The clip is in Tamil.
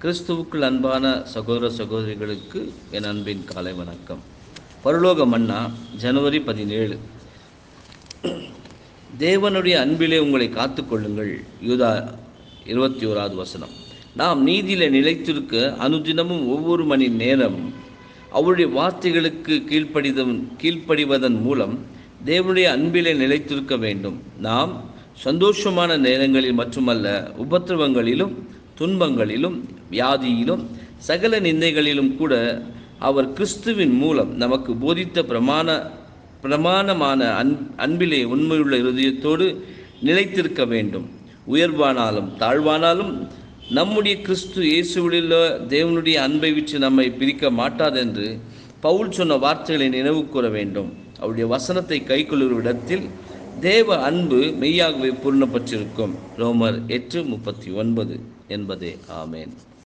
கிறிஸ்துவுக்குள் அன்பான சகோதர சகோதரிகளுக்கு என் அன்பின் காலை வணக்கம் பரலோக மன்னா ஜனவரி பதினேழு தேவனுடைய அன்பிலே உங்களை காத்துக்கொள்ளுங்கள் யூதா இருபத்தி ஓராவது வசனம் நாம் நீதியில நிலைத்திருக்க அனுதினமும் ஒவ்வொரு மணி நேரம் அவருடைய வார்த்தைகளுக்கு கீழ்ப்படிதம் கீழ்ப்படிவதன் மூலம் தேவனுடைய அன்பிலே நிலைத்திருக்க வேண்டும் நாம் சந்தோஷமான நேரங்களில் மட்டுமல்ல உபத்திரவங்களிலும் துன்பங்களிலும் வியாதியிலும் சகல நிந்தைகளிலும் கூட அவர் கிறிஸ்துவின் மூலம் நமக்கு போதித்த பிரமாண பிரமாணமான அன் அன்பிலே உண்மையுள்ள இருதயத்தோடு நிலைத்திருக்க வேண்டும் உயர்வானாலும் தாழ்வானாலும் நம்முடைய கிறிஸ்து இயேசுவிலுள்ள தேவனுடைய அன்பை விட்டு நம்மை பிரிக்க மாட்டாதென்று பவுல் சொன்ன வார்த்தைகளை நினைவு கூற வேண்டும் அவருடைய வசனத்தை கைக்கொள்ளும் இடத்தில் தேவ அன்பு மெய்யாகவே பூர்ணப்பட்டிருக்கும் ரோமர் எட்டு முப்பத்தி ஒன்பது என்பதே ஆமேன்